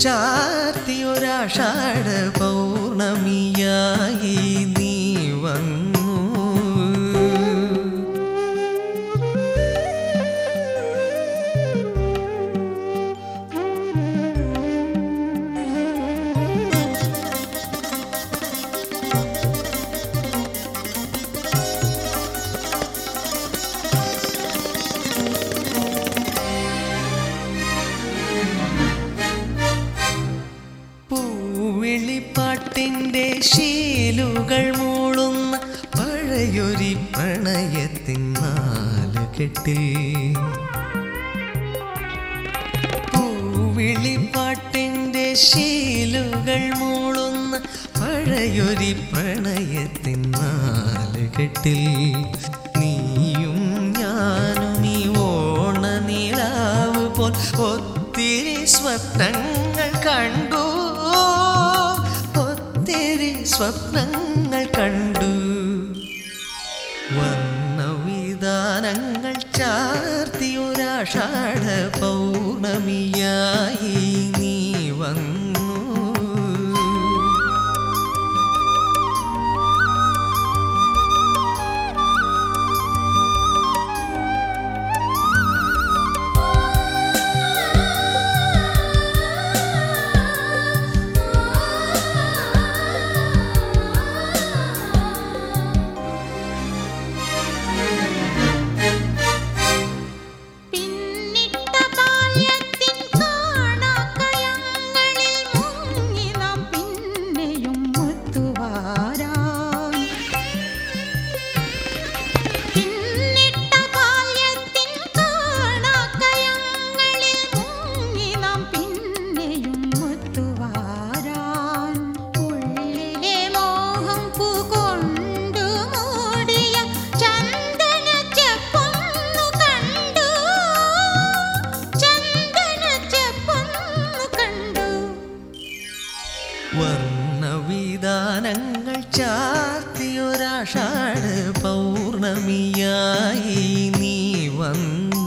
ചാർത്തിയൊരാഷാഢ പൗർണമിയായി നീ വന്നു പൂവിളിപ്പാട്ടിൻ്റെ ശീലുകൾ മൂളുന്ന പഴയൊരി പ്രണയത്തിൻ നാല് കെട്ടിൽ പൂവിളിപ്പാട്ടിൻ്റെ ശീലുകൾ മൂളുന്ന പഴയൊരി പ്രണയത്തിൻ നാല് കെട്ടിൽ നീയും ഞാനും ഈ ഓണ നിലാവ് പോൽ ഒത്തിരി സ്വപ്നങ്ങൾ കണ്ടു ഒത്തിരി സ്വപ്നങ്ങൾ കണ്ടു വർണ്ണവിധാനങ്ങൾ ചാർത്തിയൊരാഷാഢ പൗർണമിയായി നീ വന്നു പിന്നിട്ട ബാല്യത്തിൻ കാണാക്കയങ്ങളിൽ മുങ്ങി നാം പിന്നെയും മുത്തുവാരാൻ. പിന്നിട്ട ബാല്യത്തിൻ കാണാക്കയങ്ങളിൽ മുങ്ങി നാം പിന്നെയും മുത്തുവാരാൻ. ഉള്ളിലെ മോഹം പൂകൊണ്ടു മൂടിയ ചന്ദനച്ചെപ്പൊന്നു കണ്ടു ചന്ദനച്ചെപ്പൊന്നു കണ്ടു വർണ്ണവിധാനങ്ങൾ ചാർത്തിയൊരാഷാഢ പൗർണമിയായി നീ വന്നു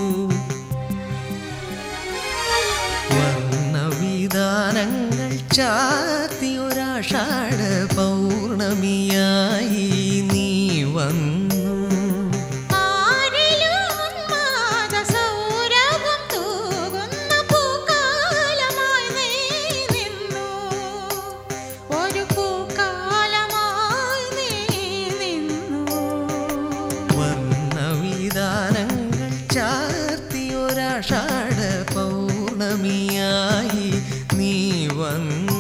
വർണ്ണവിധാനങ്ങൾ ചാർത്തിയൊരാഷാഢ പൗർണമിയായി നീ വന്നു ആരിലും ഉന്മാദസൗരഭം തൂകുന്ന പൂക്കാലമായി നീ നിന്നു. ഒരു പൂക്കാലമായി നീ നിന്നു. വർണ്ണവിധാനങ്ങൾ ചാർത്തിയൊരാഷാഢ പൗർണമിയായി നീ വന്നു